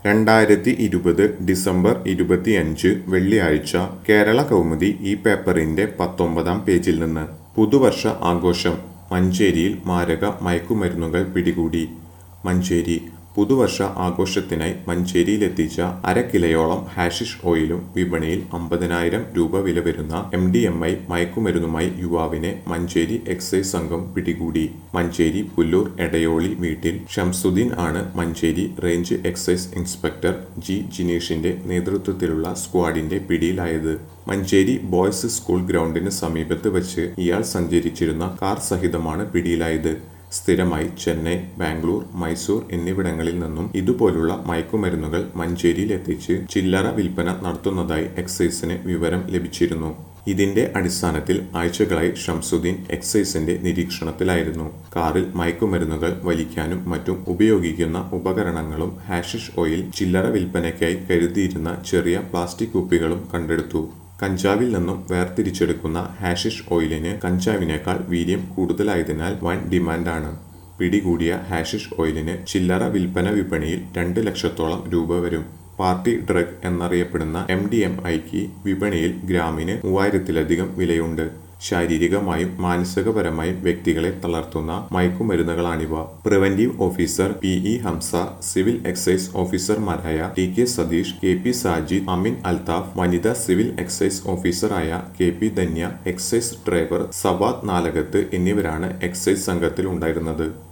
രണ്ടായിരത്തി ഇരുപത് ഡിസംബർ ഇരുപത്തിയഞ്ച് വെള്ളിയാഴ്ച കേരള കൗമുദി ഈ പേപ്പറിന്റെ പത്തൊമ്പതാം പേജിൽ നിന്ന് പുതുവർഷ ആഘോഷം മഞ്ചേരിയിൽ മാരക മയക്കുമരുന്നുകൾ പിടികൂടി മഞ്ചേരി പുതുവർഷ ആഘോഷത്തിനായി മഞ്ചേരിയിലെത്തിച്ച അര കിലയോളം ഹാഷിഷ് ഓയിലും വിപണിയിൽ അമ്പതിനായിരം രൂപ വില വരുന്ന എം ഡി എം ഐ മയക്കുമരുന്നുമായി യുവാവിനെ മഞ്ചേരി എക്സൈസ് സംഘം പിടികൂടി മഞ്ചേരി പുല്ലൂർ എടയോളി വീട്ടിൽ ഷംസുദ്ദീൻ ആണ് Manjeri range excise inspector G ജിനീഷിന്റെ നേതൃത്വത്തിലുള്ള സ്ക്വാഡിന്റെ പിടിയിലായത് മഞ്ചേരി ബോയ്സ് സ്കൂൾ ഗ്രൗണ്ടിന് സമീപത്ത് വച്ച് ഇയാൾ സഞ്ചരിച്ചിരുന്ന കാർ സഹിതമാണ് പിടിയിലായത് സ്ഥിരമായി ചെന്നൈ ബാംഗ്ലൂർ മൈസൂർ എന്നിവിടങ്ങളിൽ നിന്നും ഇതുപോലുള്ള മയക്കുമരുന്നുകൾ മഞ്ചേരിയിൽ എത്തിച്ച് ചില്ലറ വിൽപ്പന നടത്തുന്നതായി എക്സൈസിന് വിവരം ലഭിച്ചിരുന്നു ഇതിന്റെ അടിസ്ഥാനത്തിൽ ആഴ്ചകളായി ഷംസുദ്ദീൻ എക്സൈസിന്റെ നിരീക്ഷണത്തിലായിരുന്നു കാറിൽ മയക്കുമരുന്നുകൾ വലിക്കാനും മറ്റും ഉപയോഗിക്കുന്ന ഉപകരണങ്ങളും ഹാഷിഷ് ഓയിൽ ചില്ലറ വിൽപ്പനയ്ക്കായി കരുതിയിരുന്ന ചെറിയ പ്ലാസ്റ്റിക് കുപ്പികളും കണ്ടെടുത്തു കഞ്ചാവിൽ നിന്നും വേർതിരിച്ചെടുക്കുന്ന ഹാഷിഷ് ഓയിലിന് കഞ്ചാവിനേക്കാൾ വീര്യം കൂടുതലായതിനാൽ വൻ ഡിമാൻഡാണ് പിടികൂടിയ ഹാഷിഷ് ഓയിലിന് ചില്ലറ വിൽപ്പന വിപണിയിൽ രണ്ട് ലക്ഷത്തോളം രൂപ വരും പാർട്ടി ഡ്രഗ് എന്നറിയപ്പെടുന്ന എം ഡി എം ഐക്ക് വിപണിയിൽ ഗ്രാമിന് മൂവായിരത്തിലധികം വിലയുണ്ട് ശാരീരികമായും മാനസികപരമായും വ്യക്തികളെ തളർത്തുന്ന മയക്കുമരുന്നുകളാണിവ preventive officer P E Hamsa civil excise ഓഫീസർമാരായ T K Satheesh K P Sajid Amin Althaf വനിതാ സിവിൽ എക്സൈസ് ഓഫീസറായ K P Dhanya excise driver Savad Nalakath എന്നിവരാണ് എക്സൈസ് സംഘത്തിൽ ഉണ്ടായിരുന്നത്